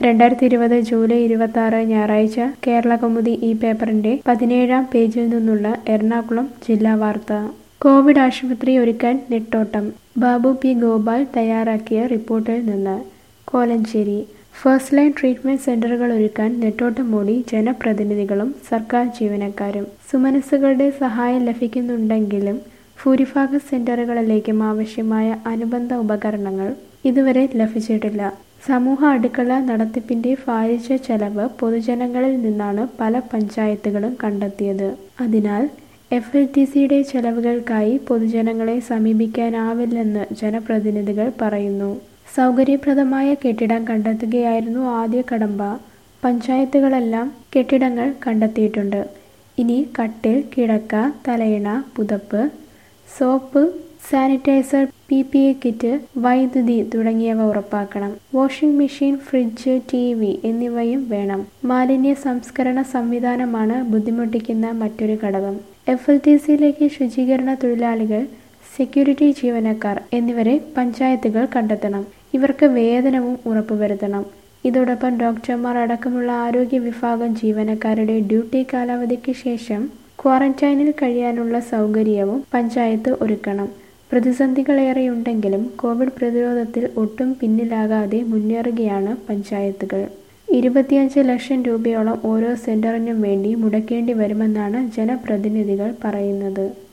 രണ്ടായിരത്തി ഇരുപത് ജൂലൈ ഇരുപത്തി ആറ് ഞായറാഴ്ച കേരള കൗമുദി ഈ പേപ്പറിന്റെ പതിനേഴാം പേജിൽ നിന്നുള്ള എറണാകുളം ജില്ലാ വാർത്ത കോവിഡ് ആശുപത്രി ഒരുക്കാൻ നെട്ടോട്ടം ബാബു പി ഗോപാൽ തയ്യാറാക്കിയ റിപ്പോർട്ടിൽ നിന്ന് കോലഞ്ചേരി ഫസ്റ്റ് ലൈൻ ട്രീറ്റ്മെന്റ് സെന്ററുകൾ ഒരുക്കാൻ നെട്ടോട്ടം മൂടി ജനപ്രതിനിധികളും സർക്കാർ ജീവനക്കാരും സുമനസ്സുകളുടെ സഹായം ലഭിക്കുന്നുണ്ടെങ്കിലും ഭൂരിഭാഗം സെന്ററുകളിലേക്കും ആവശ്യമായ അനുബന്ധ ഉപകരണങ്ങൾ ഇതുവരെ ലഭിച്ചിട്ടില്ല സമൂഹ അടുക്കള നടത്തിപ്പിന്റെ ഭാരിച്ച ചെലവ് പൊതുജനങ്ങളിൽ നിന്നാണ് പല പഞ്ചായത്തുകളും കണ്ടെത്തിയത് അതിനാൽ എഫ് എൽ ടി സിയുടെ ചെലവുകൾക്കായി പൊതുജനങ്ങളെ സമീപിക്കാനാവില്ലെന്ന് ജനപ്രതിനിധികൾ പറയുന്നു സൗകര്യപ്രദമായ കെട്ടിടം കണ്ടെത്തുകയായിരുന്നു ആദ്യ കടമ്പ പഞ്ചായത്തുകളെല്ലാം കെട്ടിടങ്ങൾ കണ്ടെത്തിയിട്ടുണ്ട് ഇനി കട്ടിൽ കിടക്ക തലയിണ പുതപ്പ് soap sanitiser P P E kit വൈദ്യുതി തുടങ്ങിയവ ഉറപ്പാക്കണം washing machine fridge T V എന്നിവയും വേണം മാലിന്യ സംസ്കരണ സംവിധാനമാണ് ബുദ്ധിമുട്ടിക്കുന്ന മറ്റൊരു ഘടകം എഫ് എൽ ടി സിയിലേക്ക് ശുചീകരണ തൊഴിലാളികൾ സെക്യൂരിറ്റി ജീവനക്കാർ എന്നിവരെ പഞ്ചായത്തുകൾ കണ്ടെത്തണം ഇവർക്ക് വേതനവും ഉറപ്പുവരുത്തണം ഇതോടൊപ്പം ഡോക്ടർമാർ അടക്കമുള്ള ആരോഗ്യ വിഭാഗം ജീവനക്കാരുടെ ഡ്യൂട്ടി കാലാവധിക്ക് ശേഷം ക്വാറന്റൈനിൽ കഴിയാനുള്ള സൗകര്യവും പഞ്ചായത്ത് ഒരുക്കണം പ്രതിസന്ധികളേറെയുണ്ടെങ്കിലും കോവിഡ് പ്രതിരോധത്തിൽ ഒട്ടും പിന്നിലാകാതെ മുന്നേറുകയാണ് പഞ്ചായത്തുകൾ ഇരുപത്തിയഞ്ച് ലക്ഷം രൂപയോളം ഓരോ സെന്ററിനും വേണ്ടി മുടക്കേണ്ടി വരുമെന്നാണ് ജനപ്രതിനിധികൾ പറയുന്നത്